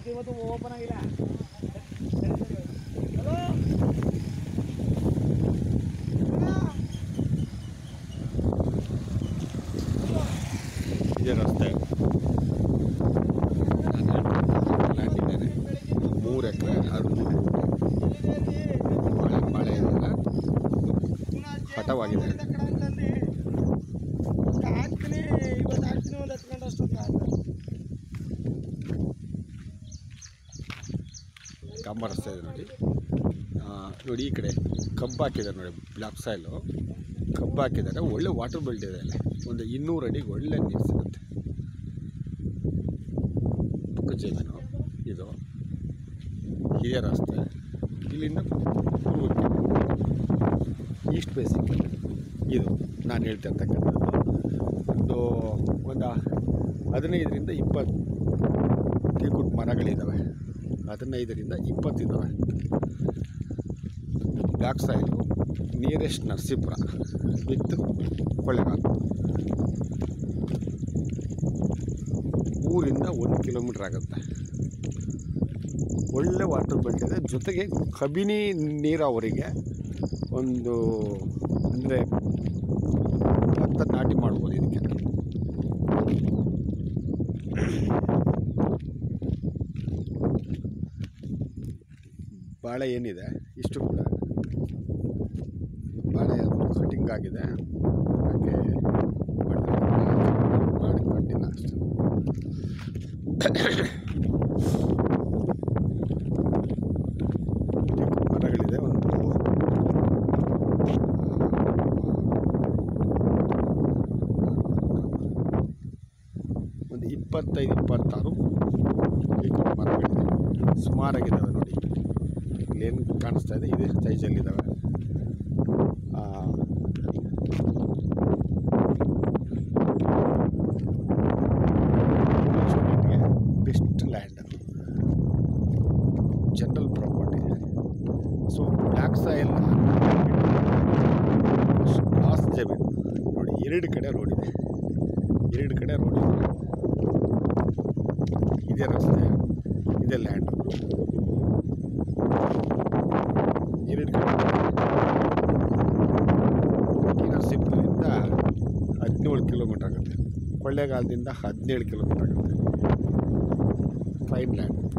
ಇವತ್ತು ಓಪನ್ ಆಗಿಲ್ಲ ಹಲೋ ಇದೇ ರಸ್ತೆ ಲ್ಯಾಂಡ್ ಇದ್ದೇನೆ ಮೂರು ಎಕರೆ ಹದಿಮೂರು ಬಾಳೆ ಬಾಳೆ ಇದೆಲ್ಲ ಹಠವಾಗಿದೆ ಹಾಕ್ತೀನಿ ಇವತ್ತು ಹಾಕ್ತೀನಿ ಒಂದು ಹತ್ತು ಗಂಟೆ ಅಷ್ಟೊತ್ತಿಗೆ ಹಾಕ್ತೀನಿ. ಕಾಂಬ ರಸ್ತೆ ಇದೆ ನೋಡಿ ಆ, ನೋಡಿ ಈ ಕಡೆ ಕಬ್ಬು ಹಾಕಿದ್ದಾರೆ ನೋಡಿ ಬ್ಲಾಕ್ ಸಾಯಿಲು ಕಬ್ಬು ಹಾಕಿದ್ದಾರೆ ಒಳ್ಳೆ ವಾಟರ್ ಬೆಲ್ಟ್ ಇದೆ ಅಲ್ಲಿ ಒಂದು ಇನ್ನೂರು ಅಡಿಗೆ ಒಳ್ಳೆ ನೀರು ಸಿಗುತ್ತೆ ಪಕ್ಕ ಜಮೀನು ಇದು ಹಿರಿಯ ರಸ್ತೆ ಇಲ್ಲಿಂದ ಪೂರ್ವಕ್ಕೆ ಈಸ್ಟ್ ಬೇಸಿಕ್ ಇದು ನಾನು ಹೇಳ್ತಾ ಇರ್ತಕ್ಕಂಥದ್ದು ಒಂದು ಒಂದು ಹದಿನೈದರಿಂದ ಇಪ್ಪತ್ತು ಟೀಕುಟ್ ಮರಗಳಿದ್ದಾವೆ ಹದಿನೈದರಿಂದ ಇಪ್ಪತ್ತಿದ್ದಾವೆ black soil nearest Narasipura with Kollegala ಊರಿಂದ ಒಂದು ಕಿಲೋಮೀಟ್ರ್ ಆಗುತ್ತೆ ಒಳ್ಳೆ ವಾಟರ್ ಬೆಲ್ಟ್ ಇದೆ ಜೊತೆಗೆ ಕಬಿನಿ ನೀರಾವರಿಗೆ ಒಂದು ಅಂದರೆ ಭತ್ತ ನಾಟಿ ಮಾಡ್ಬೋದು ಇದಕ್ಕೆ ಬಾಳೆ ಏನಿದೆ ಇಷ್ಟು ಕೂಡ ಬಾಳೆ ಕಟಿಂಗ್ ಆಗಿದೆ ಹಾಗೆ ಮಾಡಿ ಕಟ್ಟಿಲ್ಲ ಅಷ್ಟು ಮರಗಳಿದೆ ಒಂದು ಒಂದು ಇಪ್ಪತ್ತೈದು ಇಪ್ಪತ್ತಾರು ಈ ಮರಗಳಿದೆ ಸುಮಾರಾಗಿದ್ದಾವೆ ನೋಡಿ ಇಲ್ಲೇನು ಕಾಣಿಸ್ತಾ ಇದೆ ಇದೇ ಸೈಜಲ್ಲಿದ್ದಾವೆ best land general property so black soil loss ಜಮೀನು ನೋಡಿ ಎರಡು ಕಡೆ ರೋಡ್ ಇದೆ ಎರಡು ಕಡೆ ರೋಡ್ ಇದೆ ಇದೇ ರಸ್ತೆ ಇದೇ ಲ್ಯಾಂಡ್ ಎರಡು ಕಡೆ ಈ ನರಸೀಪುರದಿಂದ ಹದಿನೇಳು ಕಿಲೋಮೀಟ್ರ್ ಆಗುತ್ತೆ ಕೊಳ್ಳೇಗಾಲದಿಂದ ಹದಿನೇಳು ಕಿಲೋಮೀಟ್ರ್ ಆಗುತ್ತೆ ಫೈನ್ ಲ್ಯಾಂಡ್